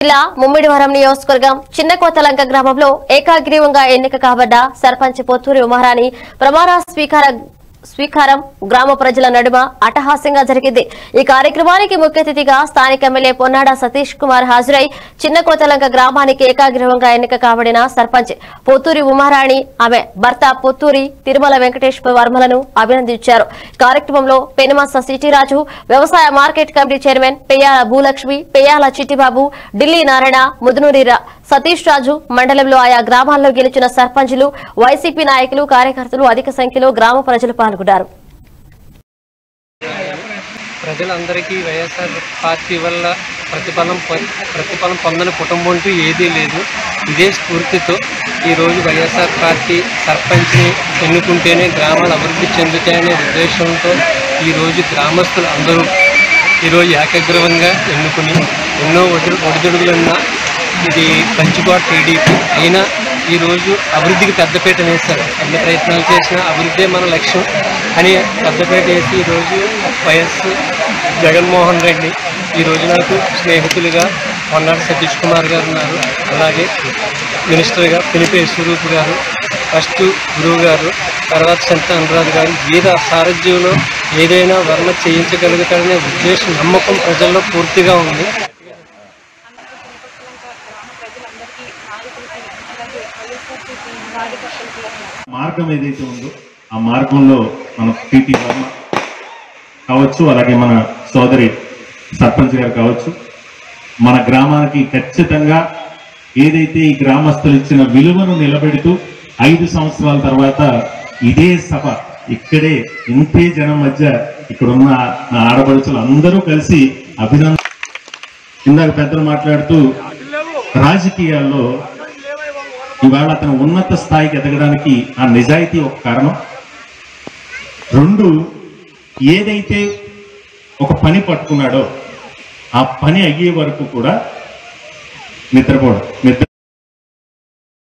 జిల్లా ముమ్మిడివరం నియోజకవర్గం చిన్న కొత్తలంక గ్రామంలో ఏకాగ్రీవంగా ఎన్నిక కాబడ్డ సర్పంచ్ పొత్తూరి ఉమారాణి ప్రమాణ స్వీకార స్వీకారం గ్రామ ప్రజల నడుమ అట్టహాస్యంగా జరిగింది ఈ కార్యక్రమానికి ముఖ్య అతిథిగా స్థానిక ఎమ్మెల్యే పొన్నాడ సతీష్ కుమార్ హాజరై చిన్న కోతలంక గ్రామానికి ఏకాగ్రీవంగా ఎన్నిక కాబడిన సర్పంచ్ పొత్తూరి ఉమారాణి ఆమె భర్త పొత్తూరి తిరుమల వెంకటేశ్వర వర్మలను అభినందించారు కార్యక్రమంలో పెనుమస సిటీరాజు వ్యవసాయ market committee chairman Peyyala Bhulakshmi Peyyala Chittibabu Dilli Narayana Mudunuri రా- సతీష్ రాజు మండలంలో ఆయా గ్రామాల్లో గెలిచిన సర్పంచులు వైసీపీ నాయకులు కార్యకర్తలు అధిక సంఖ్యలో గ్రామ ప్రజలు పాల్గొన్నారు ప్రజలందరికీ వైఎస్ఆర్ పార్టీ వల్ల ప్రతిఫలం పొ- ప్రతిఫలం పొందని కుటుంబం అంటూ ఏదీ లేదు ఇదే స్ఫూర్తితో ఈరోజు వైఎస్ఆర్ పార్టీ సర్పంచ్ని ఎన్నుకుంటేనే గ్రామాలు అభివృద్ధి చెందుతాయనే ఉద్దేశంతో ఈరోజు గ్రామస్తులు అందరూ ఈరోజు ఏకగ్రీవంగా ఎన్నుకుని ఎన్నో ఒడి ఒడిదుడుగులున్న ఇది పంచుకోట టీడీపీ అయినా ఈరోజు అభివృద్ధికి పెద్దపీట వేశారు ఎన్ని ప్రయత్నాలు చేసినా అభివృద్ధే మన లక్ష్యం అని పెద్దపీట వేసి ఈరోజు వైఎస్ జగన్మోహన్ రెడ్డి ఈరోజు నాకు స్నేహితులుగా పొన్నాడు సతీష్ కుమార్ గారు ఉన్నారు అలాగే మినిస్టర్గా పిలిపే స్వరూప్ గారు ఫస్ట్ గురువు గారు తర్వాత సంత అనురాధ్ గారు వీర సారథ్యంలో ఏదైనా వర్ణ చేయించగలుగుతారనే ఉద్దేశం నమ్మకం ప్రజల్లో పూర్తిగా ఉంది మార్గం ఏదైతే ఉందో ఆ మార్గంలో మన పిటి వర్మ కావచ్చు అలాగే మన సోదరి సర్పంచ్ గారు కావచ్చు మన గ్రామానికి ఖచ్చితంగా ఏదైతే ఈ గ్రామస్తులు ఇచ్చిన విలువను నిలబెడుతూ ఐదు సంవత్సరాల తర్వాత ఇదే సభ ఇక్కడే ఇంతే జనం మధ్య ఇక్కడున్న నా ఆడపడుచులు అందరూ కలిసి అభినందన ఇందాక పెద్దలు మాట్లాడుతూ రాజకీయాల్లో ఇవాళ అతను ఉన్నత స్థాయికి ఎదగడానికి ఆ నిజాయితీ ఒక కారణం రెండు ఏదైతే ఒక పని పట్టుకున్నాడో ఆ పని అయ్యే వరకు కూడా నిద్రపోవడం నిద్ర